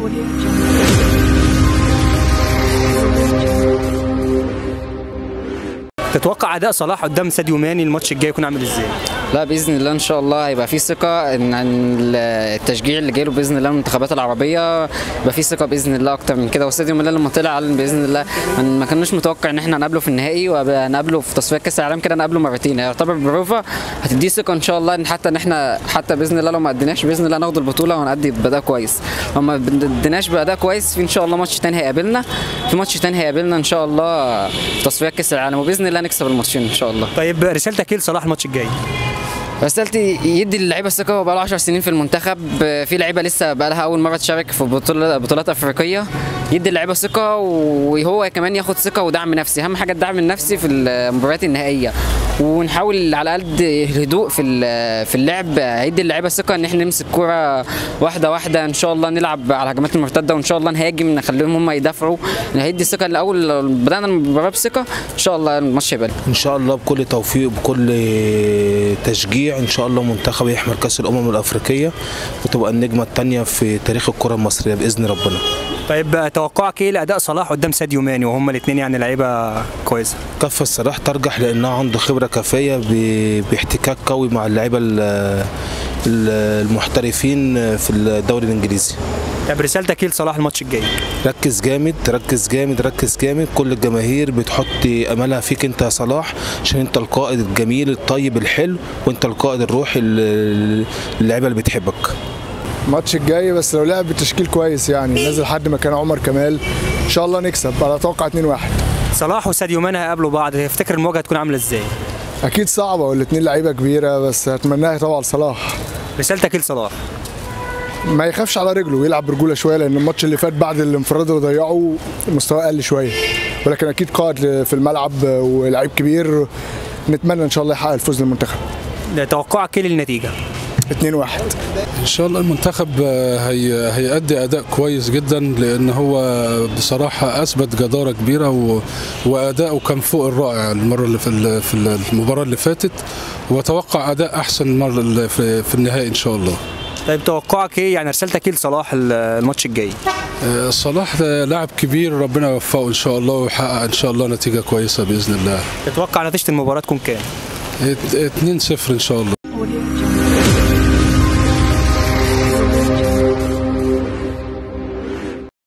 تتوقع اداء صلاح قدام ساديو ماني الماتش الجاي يكون عامل ازاي لا باذن الله ان شاء الله هيبقى في ثقه ان إن التشجيع اللي جاله باذن الله من المنتخبات العربيه يبقى في ثقه باذن الله اكتر من كده واستاديو ميلان لما طلع اعلن باذن الله من- ما كناش متوقع ان احنا هنقابله في النهائي وهنقابله في تصفيات كاس العالم كده نقابله مرتين يعتبر بروفا هتديه ثقه ان شاء الله ان حتى ان احنا حتى باذن الله لو ما اديناش باذن الله ناخد البطوله وهنأدي باداء كويس لو ما اديناش باداء كويس في ان شاء الله ماتش تاني هيقابلنا في ماتش تاني هيقابلنا ان شاء الله في تصفيات كاس العالم وباذن الله نكسب الماتشين ان شاء الله طيب رسالتك ايه لصلاح الماتش الجاي رسالتي يدي اللعيبه الثقه هو بقى له 10 سنين في المنتخب في لعيبه لسه بقى لها اول مره تشارك في بطوله بطولات افريقيه يدي اللعيبه ثقه وهو كمان ياخد ثقه ودعم نفسي اهم حاجه الدعم النفسي في المباريات النهائيه ونحاول على قد الهدوء في ال- في اللعب هيدي اللعيبه ثقه ان احنا نمسك كوره واحده واحده ان شاء الله نلعب على الهجمات المرتده وان شاء الله نهاجم نخليهم هم يدافعوا هيدي ثقه الاول لو بدانا المباراه بثقه ان شاء الله الماتش هيبقى ان شاء الله بكل توفيق بكل تشجيع ان شاء الله منتخب يحمل كاس الامم الافريقيه وتبقى النجمه الثانيه في تاريخ الكره المصريه باذن ربنا طيب توقعك ايه لاداء صلاح قدام ساديو ماني وهما الاثنين يعني لعيبه كويسه كفه الصلاح ترجح لانها عنده خبره كافيه ب- باحتكاك قوي مع اللعيبه ال- ال- المحترفين في الدوري الانجليزي طب رسالتك ايه لصلاح الماتش الجاي ركز جامد ركز جامد ركز جامد كل الجماهير بتحط املها فيك انت يا صلاح عشان انت القائد الجميل الطيب الحلو وانت القائد الروحي ال- اللعيبه اللي بتحبك الماتش الجاي بس لو لعب بتشكيل كويس يعني نزل حد مكان عمر كمال ان شاء الله نكسب انا اتوقع 2-1 صلاح وساديو ماني هيقابلوا بعض تفتكر المواجهه هتكون عامله ازاي اكيد صعبه والاثنين لعيبه كبيره بس اتمناها طبعا لصلاح رسالتك ايه لصلاح ما يخافش على رجله ويلعب برجوله شويه لان الماتش اللي فات بعد الانفراد اللي ضيعه مستواه قل شويه ولكن اكيد قائد في الملعب ولعيب كبير نتمنى ان شاء الله يحقق الفوز للمنتخب توقعك ايه للنتيجه 2-1 ان شاء الله المنتخب آه، هي هيأدي اداء كويس جدا لان هو بصراحه اثبت جداره كبيره و... واداؤه كان فوق الرائع المره اللي في ال- في المباراه اللي فاتت واتوقع اداء احسن المره اللي في, في النهائي ان شاء الله طيب توقعك ايه يعني رسالتك ايه لصلاح ال- الماتش الجاي آه، صلاح ده لاعب كبير ربنا يوفقه ان شاء الله ويحقق ان شاء الله نتيجه كويسه باذن الله تتوقع نتيجه المباراه تكون كام 2-0 ان شاء الله